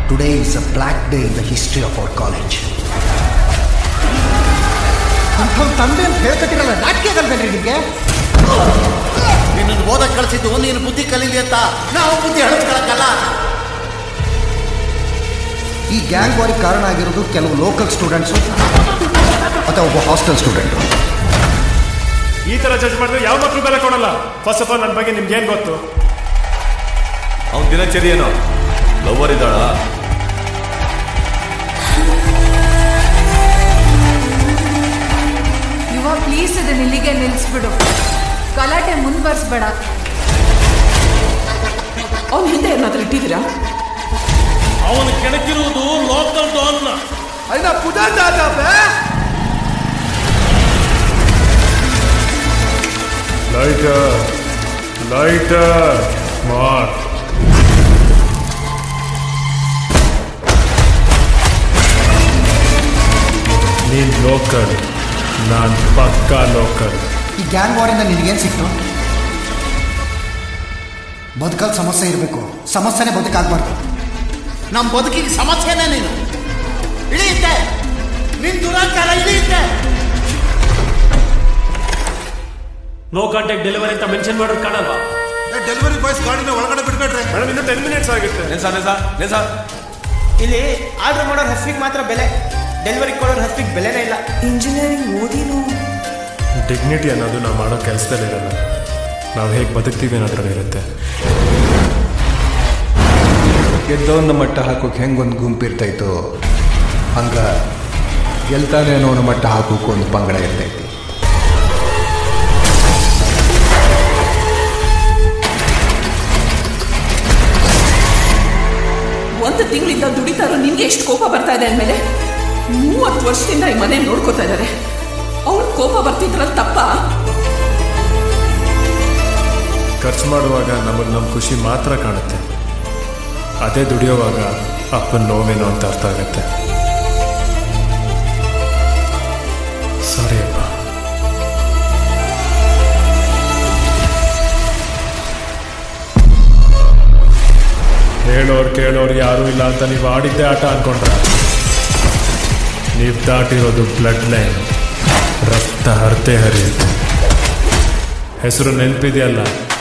today is a black day in the history of our college ಅಂಥವ್ನ ತಂದೆ ಅಂತ ಹೇಳ್ಕೊಟ್ಟಿರಲ್ಲ ನಾಟಕ ಆಗಲ್ವೇನ್ರಿ ನಿಮಗೆ ನಿನ್ನನ್ನು ಓದಕ್ಕೆ ಕಳಿಸಿದ್ದು ನೀನು ಬುದ್ಧಿ ಕಲೀಲಿ ಅಂತ ನಾವು ಬುದ್ಧಿ ಹೇಳಿಸ್ಕೊಳಕ್ಕಲ್ಲ ಈ ಗ್ಯಾಂಗ್ ವಾರಿಗೆ ಕಾರಣ ಆಗಿರೋದು ಕೆಲವು ಲೋಕಲ್ ಸ್ಟೂಡೆಂಟ್ಸು ಅಥವಾ ಒಬ್ಬ ಹಾಸ್ಟೆಲ್ ಸ್ಟೂಡೆಂಟು ಈ ತರ ಜಡ್ಜ್ ಮಾಡಿದ್ರೆ ಯಾವ ಮಕ್ಕಳು ಬೆಲೆ ಕೊಡಲ್ಲ ಫಸ್ಟ್ ಆಫ್ ಆಲ್ ನನ್ನ ಬಗ್ಗೆ ನಿಮ್ಗೆ ಏನ್ ಗೊತ್ತು ಅವನ ದಿನಚರಿ ಏನೋ ಲವರ್ ಇದ್ದಾಳ ಯುವ ಪ್ಲೀಸ್ ಇದನ್ನ ಇಲ್ಲಿಗೆ ನಿಲ್ಲಿಸ್ಬಿಡು ಗಲಾಟೆ ಮುಂದುವರ್ಸ್ಬೇಡ ಅವ್ನ ಹಿಂದೆ ಏನಾದ್ರೂ ಇಟ್ಟಿದ್ದೀರಾ ಅವನು ಕೆಣಕಿರುವುದು ಲೋಕಲ್ ಡಾನ್ನ ಲೈಟರ್ ಲೈಟರ್ ಮಾರ್ ನೀನ್ ಲೋಕಲ್ ನಾನ್ ಪಕ್ಕಾ ಲೋಕಲ್ ಈ ಗ್ಯಾಂಗ್ ವಾರಿಂದ ನಿನಗೇನು ಸಿಕ್ತು ಬದುಕಲ್ ಸಮಸ್ಯೆ ಇರಬೇಕು ಸಮಸ್ಯೆನೇ ಬದುಕಾಗಬಾರ್ದು ನಮ್ಮ ಬದುಕಿಗೆ ಸಮಸ್ಯೆನೇ ನೀನು ಇಳಿಯುತ್ತೆ ನಿನ್ ದುರಾಚಾರ ಇಳಿಯುತ್ತೆ ನೋ ಕಾಂಟ್ಯಾಕ್ಟ್ ಡೆಲಿವರಿ ಅಂತ ಮೆನ್ಷನ್ ಮಾಡೋದು ಕಾಣಲ್ವಾ ಡೆಲಿವರಿ ಬಾಯ್ಸ್ ಗಾಡಿನ ಒಳಗಡೆ ಬಿಡ್ಬೇಡ್ರೆ ಮೇಡಮ್ ಇನ್ನು ಟೆನ್ ಮಿನಿಟ್ಸ್ ಆಗುತ್ತೆ ನೆನ್ಸ ನೆನ್ಸ ನೆನ್ಸ ಇಲ್ಲಿ ಆರ್ಡರ್ ಮಾಡೋರ್ ಹಸ್ವಿಗೆ ಮಾತ್ರ ಬೆಲೆ ಡೆಲಿವರಿ ಕೊಡೋರ್ ಹಸ್ವಿಗೆ ಬೆಲೆನೇ ಇಲ್ಲ ಇಂಜಿನಿಯರಿಂಗ್ ಓದಿನೂ ಡಿಗ್ನಿಟಿ ಅನ್ನೋದು ನಾವು ಮಾಡೋ ಕೆಲಸದಲ್ಲಿ ಇರಲ್ಲ ನಾವು ಹೇಗೆ ಬದುಕ್ತೀವಿ ಅನ್ನೋದ್ರಲ್ಲಿ ಇರುತ್ತೆ ಗೆದ್ದವನ್ನ ಮಟ್ಟ ಹಾಕೋಕೆ ಹೆಂಗೊಂದು ಗುಂಪಿರ್ತೈತೋ ಹಂಗ ಗೆಲ್ತಾನೆ ಅನ್ನೋನ ಮಟ್ಟ ಹಾಕೋಕೆ ಒಂದು ಪಂಗಡ ಇರ್ತೈತಿ ಒಂದು ತಿಂಗಳಿಂದ ದುಡಿತಾ ಇರೋ ನಿನ್ಗೆ ಎಷ್ಟು ಕೋಪ ಬರ್ತಾ ಇದೆ ಅಂದಮೇಲೆ ಮೂವತ್ತು ವರ್ಷದಿಂದ ಈ ಮನೆ ನೋಡ್ಕೋತಾ ಇದ್ದಾರೆ ಅವ್ಳು ಕೋಪ ಬರ್ತಿದ್ರಲ್ಲಿ ತಪ್ಪ ಖರ್ಚು ಮಾಡುವಾಗ ನಮಗೆ ನಮ್ಮ ಖುಷಿ ಮಾತ್ರ ಕಾಣುತ್ತೆ ಅದೇ ದುಡಿಯೋವಾಗ ಅಪ್ಪನ ನೋವೇನೋ ಅಂತ ಅರ್ಥ ಆಗುತ್ತೆ ಸಾರಿ ಅಪ್ಪ ಹೇಳೋರು ಕೇಳೋರು ಯಾರೂ ಇಲ್ಲ ಅಂತ ನೀವು ಆಡಿದ್ದೇ ಆಟ ಅನ್ಕೊಂಡ್ರ ನೀವು ದಾಟಿರೋದು ಬ್ಲಡ್ ಲೈನ್ ರಕ್ತ ಹರಿತೆ ಹರಿಯುತ್ತೆ ಹೆಸರು ನೆನಪಿದೆಯಲ್ಲ